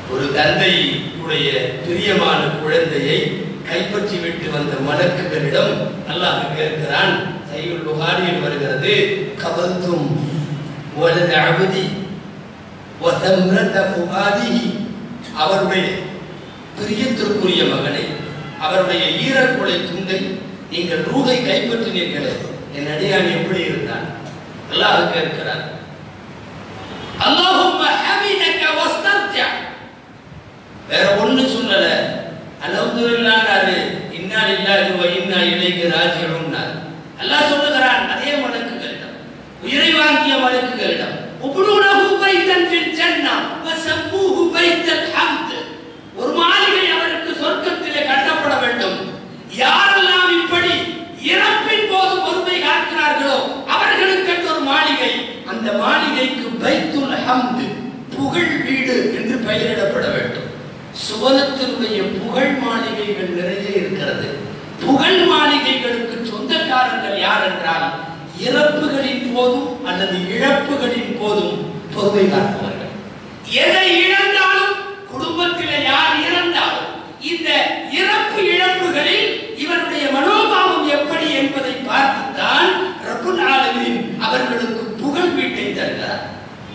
ஒரு தந்தை உடைய பிரியமான குழந்தையை கைப்பற்றி விட்டு வந்த மலக்குகளிடம் அல்லாஹ் கேட்கிறான் சையுல் புகாரியில் வருகிறது கபல்தும் வலது அபதி வசம்ரத புகாதிஹி அவருடைய பிரியத்திற்குரிய மகனை அவருடைய ஈரக்குலை துண்டை நீங்கள் ரூகை கைப்பற்றினீர்களே என் அடியான் எப்படி இருந்தான் அல்லாஹ் கேட்கிறார் அல்லாஹும்ம ஹமீதக வஸ்தர்ஜா வேற ஒண்ணு சொல்லல அல்ஹம்துலில்லாஹ்னாரு இன்னா லில்லாஹி வ இன்னா இலைஹி ராஜிஊன்னார் அல்லாஹ் சொல்லுகிறான் அதே மலக்குகளிடம் உயிரை வாங்கிய மலக்குகளிடம் உபுனூனஹு பைத்தன் ஃபில் ஜன்னா வ சம்மூஹு பைத்தல் ஹம்த் ஒரு மாளிகை அவருக்கு சொர்க்கத்திலே கட்டப்பட வேண்டும் யாரெல்லாம் இப்படி இறப்பின் போது பொறுமை காக்கிறார்களோ அவர்களுக்கு ஒரு மாளிகை அந்த மாளிகைக்கு பைத்துல் ஹம்த் புகழ் வீடு என்று பெயரிடப்பட வேண்டும் சுவனத்தினுடைய புகழ் மாளிகைகள் நிறைய இருக்கிறது புகழ் மாளிகைகளுக்கு சொந்தக்காரர்கள் யார் என்றால் இறப்புகளின் போதும் அல்லது இழப்புகளின் போதும் பொறுமை காப்பவர்கள் எதை இழந்தாலும் குடும்பத்தில் யார் இறந்தாலும் இந்த இறப்பு இழப்புகளில்